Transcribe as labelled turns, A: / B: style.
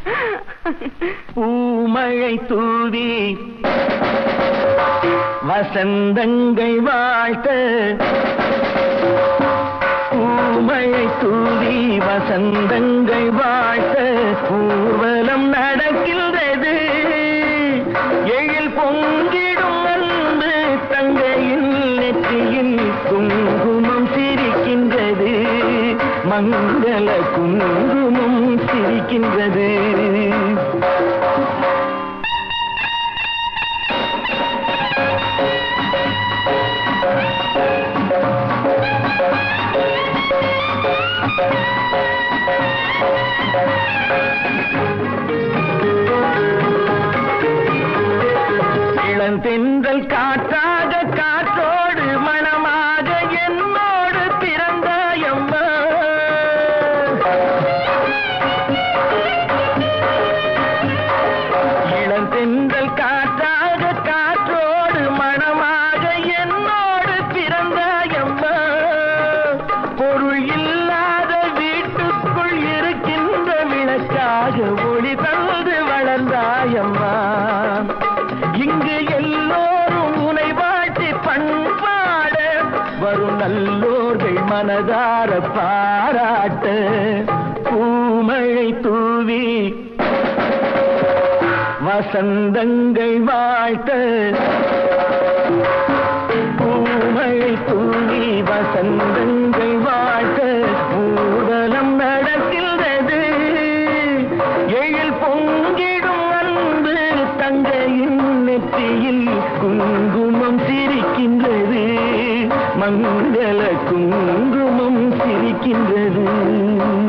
A: பூமழை தூவி வசந்தங்கள் வாழ்த்த பூமழை தூவி வசந்தங்கள் வாழ்த்த ஊர்வலம் நடக்கின்றது எழில் பொங்கிடும் அன்பு தங்கையின் நெற்றியில் குங்குமம் சிரிக்கின்றது மங்கள குங்குமம் சிரிக்கின்றது இளந்தென்றல் காற்றாக காற்றோடு மனமாக என்னோடு பிறந்தாயம்மா இளந்தென்றல் காற்றாக காற்றோடு மனமாக என்னோடு பிறந்தாயம்மா பொருள் இல்லாத வீட்டுக்குள் இருக்கின்ற விளக்காக ஒளி தந்து வளர்ந்தாயம்மா இங்கு எல்லோரும் உனை வாழ்த்தி பண்பாட வரும் நல்லோர்கள் மனதார பாராட்ட பூமழை தூவி வசந்தங்கள் வாழ்த்த பூமழை தூவி வசந்தங்கள் வாழ்த்த ஊர்வலம் நடக்கின்றது எழில் பொங்கிடும் அன்பு தங்கையின் நெற்றியில் குங்குமம் சிரிக்கின்றது மங்கள குங்குமம் சிரிக்கின்றது